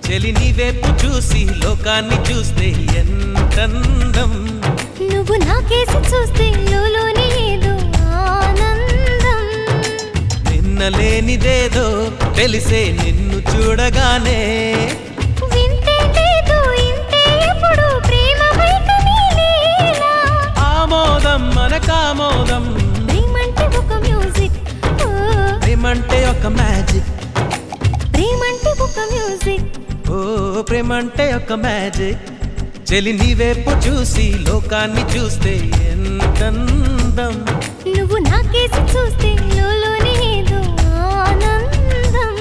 చెలి నీ వైపు చూసి లోకాన్ని చూస్తే ఎంతందం నువ్వు నాకేసి చూస్తే లోలోని ఏదో ఆనందం నిన్నలేనిదేదో తెలిసే నిన్ను చూడగానే వింతే లేదు ఇంతే ఎప్పుడు ప్రేమ బయట నీలేలా ఆమోదం మనకామోదం ప్రేమంటే ఒక మ్యూజిక్ ఓ ప్రేమంటే ఒక మ్యాజిక్ ప్రేమంటే ఒక మ్యూజిక్ ఓ ప్రేమంటే ఒక మ్యాజిక్ చెలి నీ వైపు చూసి లోకాన్ని చూస్తే ఎంతందం నువ్వు నాకేసి చూస్తే లోలోని ఏదో ఆనందం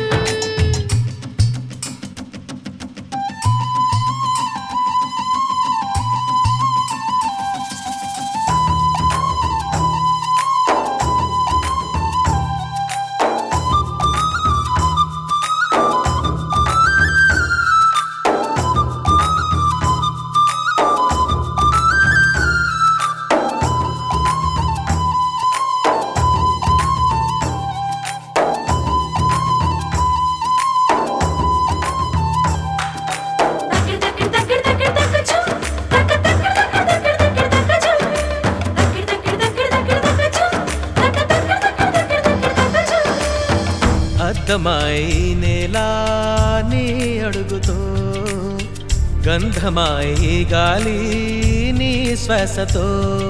అద్దమాయి నేలా నీ అడుగుతో గంధమాయి గాలి నీ శ్వాసతో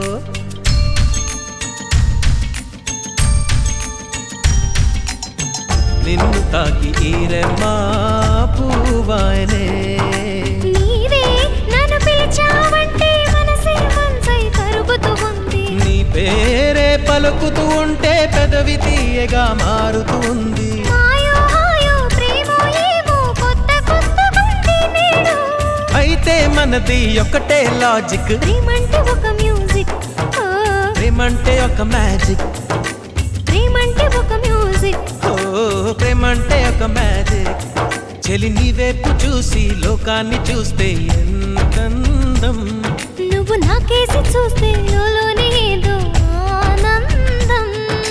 నిన్ను తాకి ఈరెమ్మా పూవాయనే నీవే నన్ను పిలిచావంటే మనసే మనసై కరుగుతూ ఉంది నీ పేరే పలుకుతూ ఉంటే పెదవి తీయగా మారుతూ ఉంది మాయో హాయో ప్రేమో ఏమో కొత్త కొత్త ఉంది నేడు అయితే మనది ఒకటే లాజిక్ ప్రేమంటే ఒక మ్యూజిక్ ఓ ప్రేమంటే ఒక మ్యాజిక్ ప్రేమంటే ఒక మ్యూజిక్ ఓ ప్రేమంటే ఒక మ్యాజిక్ చెలి నీ వైపు చూసి లోకాన్ని చూస్తే ఎంతందం నువ్వు నాకేసి చూస్తే లోలోని ఏదో ఆనందం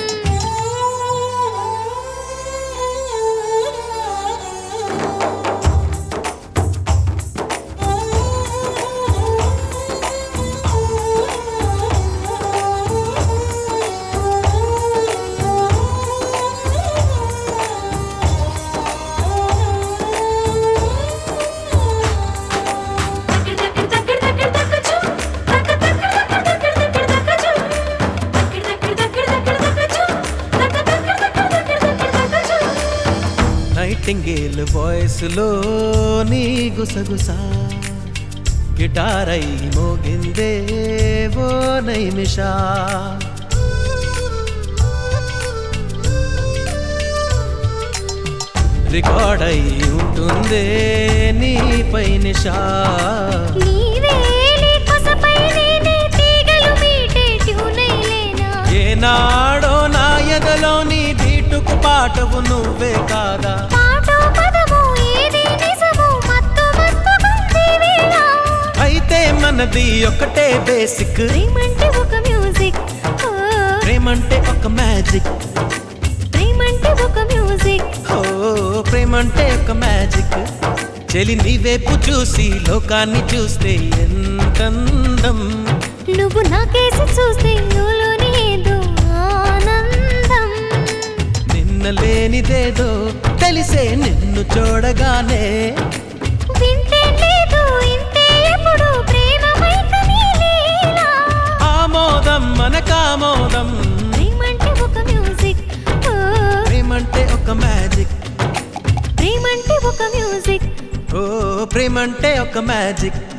నైటింగేల్ వాయిస్ లో నీ గుసగుస గిటార్ అయి మోగిందే ఓ నైమిషా రికార్డ్ అయి ఉంటుందే నీపై నిషా నీవే నీ కొసపై నేనే తీగలు మీటే ట్యూనైలేనా ఏనాడో నా ఎదలో నీ బీటుకు పాటవు నువ్వే కాదా పాటో పదమో ఏది నిజమో మత్తు మత్తుకుంది వేళ అయితే మనది ఒకటే బేసిక్ ప్రేమంటే ఒక మ్యూజిక్ ఓ ప్రేమంటే ఒక మ్యాజిక్ ప్రేమంటే ఒక మ్యూజిక్ ఓ ప్రేమంటే ఒక మ్యాజిక్ చెలి నీ వైపు చూసి లోకాన్ని చూస్తే ఎంతందం నువ్వు నాకేసి చూస్తే లోలోని ఏదో ఆనందం నిన్న లేనిదేదో తెలిసే నిన్ను చూడగానే వింతే లేదు ఇంతే ఎప్పుడు ప్రేమ బయట నీలేలా ఆమోదం మనకామోదం ప్రేమంటే ఒక మ్యూజిక్ ఓ ప్రేమంటే ఒక మ్యాజిక్ ప్రేమంటే ఒక మ్యూజిక్ ఓ ప్రేమంటే ఒక మ్యాజిక్